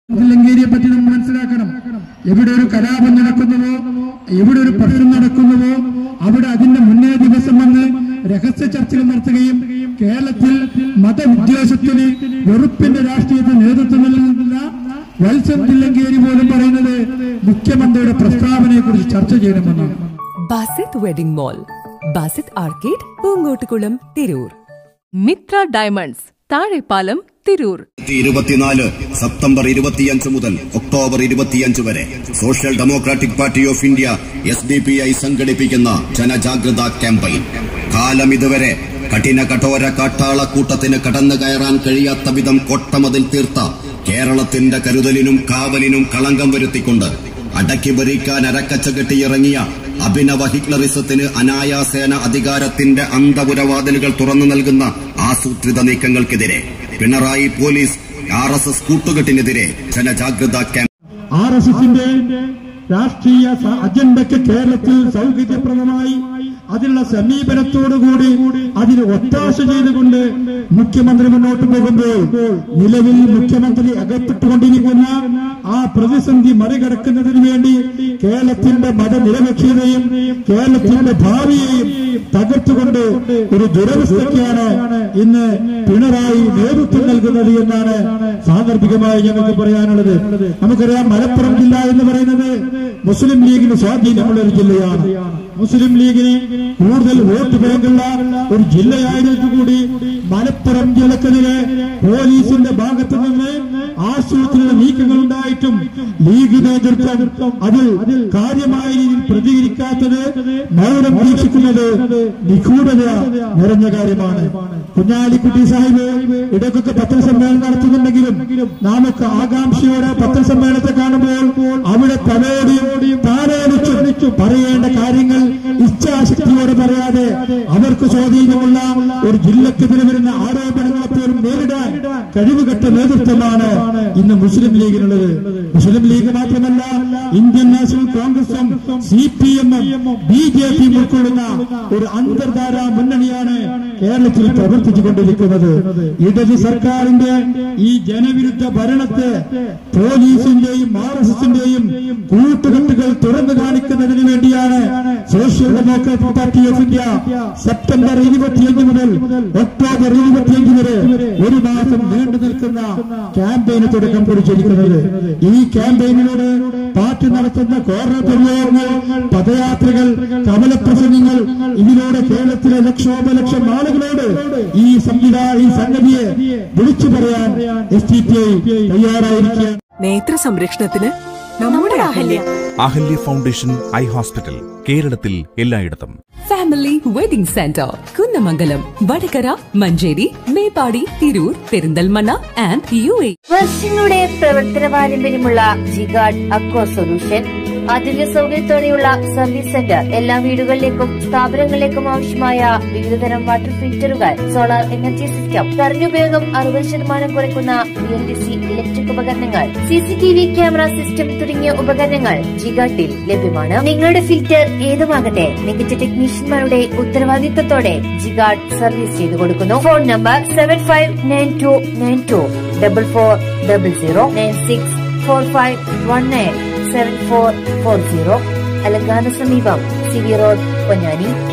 തില്ലങ്കേരിയെ പറ്റി നമ്മൾ മനസ്സിലാക്കണം എവിടെ ഒരു കലാപം നടക്കുന്നുവോ എവിടെ ഒരു പ്രശ്നം നടക്കുന്നുവോ അവിടെ അതിന്റെ മുന്നേ ദിവസം വന്ന് രഹസ്യ ചർച്ചകൾ നടത്തുകയും കേരളത്തിൽ മതവിദ്വേഷത്തിന് വെറുപ്പിന്റെ രാഷ്ട്രീയത്തിന് നേതൃത്വം നൽകുന്നില്ല വത്സൻ തില്ലങ്കേരി പോലും പറയുന്നത് മുഖ്യമന്ത്രിയുടെ പ്രസ്താവനയെ കുറിച്ച് ചർച്ച ചെയ്യണമെന്നാണ് Basith wedding mall Basith arcade Poonkottukulam Tirur Mithra diamonds Thazhepalam Tirur ഇരുപത്തിനാല് സെപ്റ്റംബർ ഇരുപത്തിയഞ്ച് മുതൽ ഒക്ടോബർ ഇരുപത്തിയഞ്ച് വരെ social democratic party of India S D P I സംഘടിപ്പിക്കുന്ന ജനജാഗ്രതാ ക്യാമ്പയിൻ കാലം ഇതുവരെ കഠിന കഠോര കാട്ടാളക്കൂട്ടത്തിന് കടന്നു കയറാൻ കഴിയാത്ത വിധം കൊട്ടമതിൽ തീർത്ത കേരളത്തിന്റെ കരുതലിനും കാവലിനും കളങ്കം വരുത്തിക്കൊണ്ട് അടക്കി ഭരിക്കാൻ അരക്കച്ച കെട്ടിയിറങ്ങിയ അഭിനവ ഹിറ്റ്ലറിസത്തിന് അനായാസേന അധികാരത്തിന്റെ അന്തപുരവാതിലുകൾ തുറന്നു നൽകുന്ന ആസൂത്രിത നീക്കങ്ങൾക്കെതിരെ Pinarayi police R S S കൂട്ടുകെട്ടിനെതിരെ ജനജാഗ്രതാ ക്യാമ്പ് ആർ എസ് എസിന്റെ രാഷ്ട്രീയ സ- അജണ്ടയ്ക്ക് കേരളത്തിൽ സൗകര്യപ്രദമായി അതിനുള്ള സമീപനത്തോടുകൂടി അതിന് ഒത്താശ ചെയ്തുകൊണ്ട് മുഖ്യമന്ത്രി മുന്നോട്ട് പോകുമ്പോൾ നിലവിൽ മുഖ്യമന്ത്രി അകപ്പെട്ടുകൊണ്ടിരിക്കുന്ന ആ പ്രതിസന്ധി മറികടക്കുന്നതിന് വേണ്ടി കേരളത്തിന്റെ മതനിരപേക്ഷതയും കേരളത്തിന്റെ ഭാവിയെയും തകർത്തുകൊണ്ട് ഒരു ദുരവസ്ഥയ്ക്കാണ് ഇന്ന് പിണറായി നേതൃത്വം നൽകുന്നത് എന്നാണ് സാന്ദർഭികമായി ഞങ്ങൾക്ക് പറയാനുള്ളത് നമുക്കറിയാം മലപ്പുറം ജില്ല എന്ന് പറയുന്നത് മുസ്ലിം ലീഗിന് സ്വാധീനമുള്ള ഒരു ജില്ലയാണ് മുസ്ലിം ലീഗിന് കൂടുതൽ വോട്ട് ബാങ്കുള്ള ഒരു ജില്ലയായതിനു കൂടി മലപ്പുറം ജില്ലക്കെതിരെ പോലീസിന്റെ ഭാഗത്തു നിന്ന് ആസൂത്രിത നീക്കങ്ങൾ ഉണ്ടായിട്ടും ലീഗ് നേതൃത്വം അതിൽ കാര്യമായ രീതിയിൽ പ്രതികരിക്കാത്തത് മൗനം വീക്ഷിക്കുന്നത് നിഗൂഢത നിറഞ്ഞ കാര്യമാണ് കുഞ്ഞാലിക്കുട്ടി സാഹിബ് ഇടയ്ക്കൊക്കെ പത്രസമ്മേളനം നടത്തുന്നുണ്ടെങ്കിലും നാമൊക്കെ ആകാംക്ഷയോടെ പത്രസമ്മേളനത്തെ കാണുമ്പോൾ അവിടെ തലോടിയും താലോടിച്ചു പറയേണ്ട കാര്യങ്ങൾ ഇച്ഛാശക്തിയോടെ പറയാതെ അവർക്ക് സ്വാധീനമുള്ള ഒരു ജില്ലക്കെതിരെ വരുന്ന ആരോപണങ്ങളെ പോലും നേരിടാൻ കഴിവുകെട്ട നേതൃത്വമാണ് ഇന്ന് മുസ്ലിം ലീഗിനുള്ളത് മുസ്ലിം ലീഗ് മാത്രമല്ല ഇന്ത്യൻ നാഷണൽ കോൺഗ്രസും സി പി എമ്മും ബി ജെ പിയും ഉൾക്കൊള്ളുന്ന ഒരു അന്തർധാര മുന്നണിയാണ് കേരളത്തിൽ പ്രവർത്തിച്ചുകൊണ്ടിരിക്കുന്നത് ഇടത് സർക്കാരിന്റെ ഈ ജനവിരുദ്ധ ഭരണത്തെ പോലീസിന്റെയും ആർ എസ് എസിന്റെയും കൂട്ടുകെട്ടുകൾ തുറന്നു കാണിക്കുന്നതിന് വേണ്ടിയാണ് social democratic party of India September ഇരുപത്തിയഞ്ച് മുതൽ ഒക്ടോബർ ഇരുപത്തിയഞ്ച് വരെ ഒരു മാസം നീണ്ടു നിൽക്കുന്ന ക്യാമ്പയിന് തുടക്കം കുറിച്ചിരിക്കുന്നത് ഈ ക്യാമ്പയിനിലൂടെ പാർട്ടി നടത്തുന്ന കോർണർ പരിപാടികൾ പദയാത്രകൾ കമലപ്രസംഗങ്ങൾ ഇതിലൂടെ കേരളത്തിലെ ലക്ഷോപലക്ഷം ആളുകളോട് ഈ സംവിധാന ഈ സംഗതിയെ വിളിച്ചു പറയാൻ എസ് ടി പി ഐ തയ്യാറായിരിക്കുകയാണ് നേത്ര സംരക്ഷണത്തിന് നമ്മുടെ Ahalya Ahalya foundation eye hospital കേരളത്തിൽ എല്ലായിടത്തും family wedding centre Kunnamangalam Vadakara Manjeri Meppadi Tirur Perinthalmanna and U A വർഷങ്ങളുടെ പ്രവർത്തന പാരമ്പര്യമുള്ള ജിഗാർഡ് അക്വ സൊല്യൂഷൻ ആധുനിക സൗകര്യത്തോടെയുള്ള സർവീസ് സെന്റർ എല്ലാ വീടുകളിലേക്കും സ്ഥാപനങ്ങളിലേക്കും ആവശ്യമായ വിവിധതരം വാട്ടർ ഫിൽറ്ററുകൾ സോളാർ എനർജി സിസ്റ്റം കറന്റ് ഉപയോഗം അറുപത് ശതമാനം കുറയ്ക്കുന്ന B L D C electric ഉപകരണങ്ങൾ C C T V camera system തുടങ്ങിയ ഉപകരണങ്ങൾ ജിഗാർഡിൽ ലഭ്യമാണ് നിങ്ങളുടെ ഫിൽറ്റർ ഏതുമാകട്ടെ മികച്ച ടെക്നീഷ്യന്മാരുടെ ഉത്തരവാദിത്തത്തോടെ ജിഗാർഡ് സർവീസ് ചെയ്തു കൊടുക്കുന്നു phone number seven five nine two nine two double four double zero nine six four five one nine seven four four zero അലങ്കാന സമീപം സി വി റോഡ് പൊന്നാനി